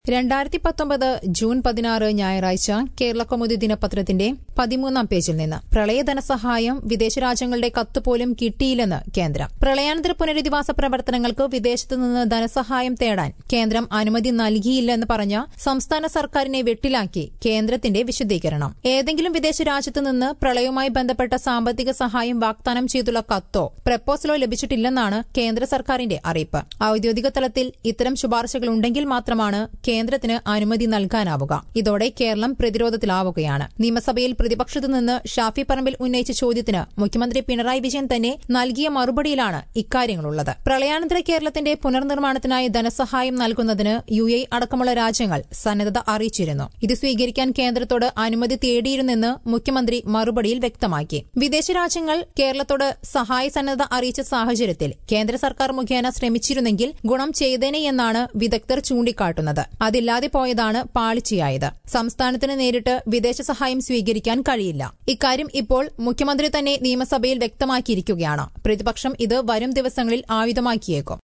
രണ്ടായിരത്തി പത്തൊമ്പത് ജൂൺ പതിനാറ് ഞായറാഴ്ച കേരള കൗമുദി ദിനപത്രത്തിന്റെ പതിമൂന്നാം പേജിൽ നിന്ന് പ്രളയ ധനസഹായം വിദേശ രാജ്യങ്ങളുടെ കത്ത് പോലും കിട്ടിയില്ലെന്ന് കേന്ദ്രം പ്രളയാനന്തര പുനരധിവാസ പ്രവർത്തനങ്ങൾക്ക് വിദേശത്തു നിന്ന് ധനസഹായം തേടാൻ കേന്ദ്രം അനുമതി നൽകിയില്ലെന്ന് പറഞ്ഞ സംസ്ഥാന സർക്കാരിനെ വെട്ടിലാക്കി കേന്ദ്രത്തിന്റെ വിശദീകരണം ഏതെങ്കിലും വിദേശ രാജ്യത്തു നിന്ന് പ്രളയവുമായി ബന്ധപ്പെട്ട സാമ്പത്തിക സഹായം വാഗ്ദാനം ചെയ്തുള്ള കത്തോ പ്രപ്പോസലോ ലഭിച്ചിട്ടില്ലെന്നാണ് കേന്ദ്ര സർക്കാരിന്റെ അറിയിപ്പ് ഔദ്യോഗിക തലത്തിൽ ഇത്തരം ശുപാർശകൾ ഉണ്ടെങ്കിൽ മാത്രമാണ് കേന്ദ്രത്തിന് അനുമതി നൽകാനാവുക ഇതോടെ കേരളം പ്രതിരോധത്തിലാവുകയാണ് നിയമസഭയിൽ പ്രതിപക്ഷത്തു നിന്ന് ഷാഫി പറമ്പിൽ ഉന്നയിച്ച ചോദ്യത്തിന് മുഖ്യമന്ത്രി പിണറായി വിജയൻ തന്നെ നൽകിയ മറുപടിയിലാണ് ഇക്കാര്യങ്ങളുള്ളത് പ്രളയാനന്തര കേരളത്തിന്റെ പുനർനിർമ്മാണത്തിനായി ധനസഹായം നൽകുന്നതിന് യു എ അടക്കമുള്ള രാജ്യങ്ങൾ സന്നദ്ധത അറിയിച്ചിരുന്നു ഇത് സ്വീകരിക്കാൻ കേന്ദ്രത്തോട് അനുമതി തേടിയിരുന്നെന്ന് മുഖ്യമന്ത്രി മറുപടിയിൽ വ്യക്തമാക്കി വിദേശ രാജ്യങ്ങൾ കേരളത്തോട് സഹായ സന്നദ്ധത അറിയിച്ച സാഹചര്യത്തിൽ കേന്ദ്ര സർക്കാർ മുഖേന ശ്രമിച്ചിരുന്നെങ്കിൽ ഗുണം ചെയ്തേനെ എന്നാണ് വിദഗ്ധർ ചൂണ്ടിക്കാട്ടുന്നത് അതില്ലാതെ പോയതാണ് പാളിച്ചയായത് സംസ്ഥാനത്തിന് നേരിട്ട് വിദേശ സഹായം സ്വീകരിക്കാൻ കഴിയില്ല ഇക്കാര്യം ഇപ്പോൾ മുഖ്യമന്ത്രി തന്നെ നിയമസഭയിൽ വ്യക്തമാക്കിയിരിക്കുകയാണ് പ്രതിപക്ഷം ഇത് വരും ദിവസങ്ങളിൽ ആയുധമാക്കിയേക്കും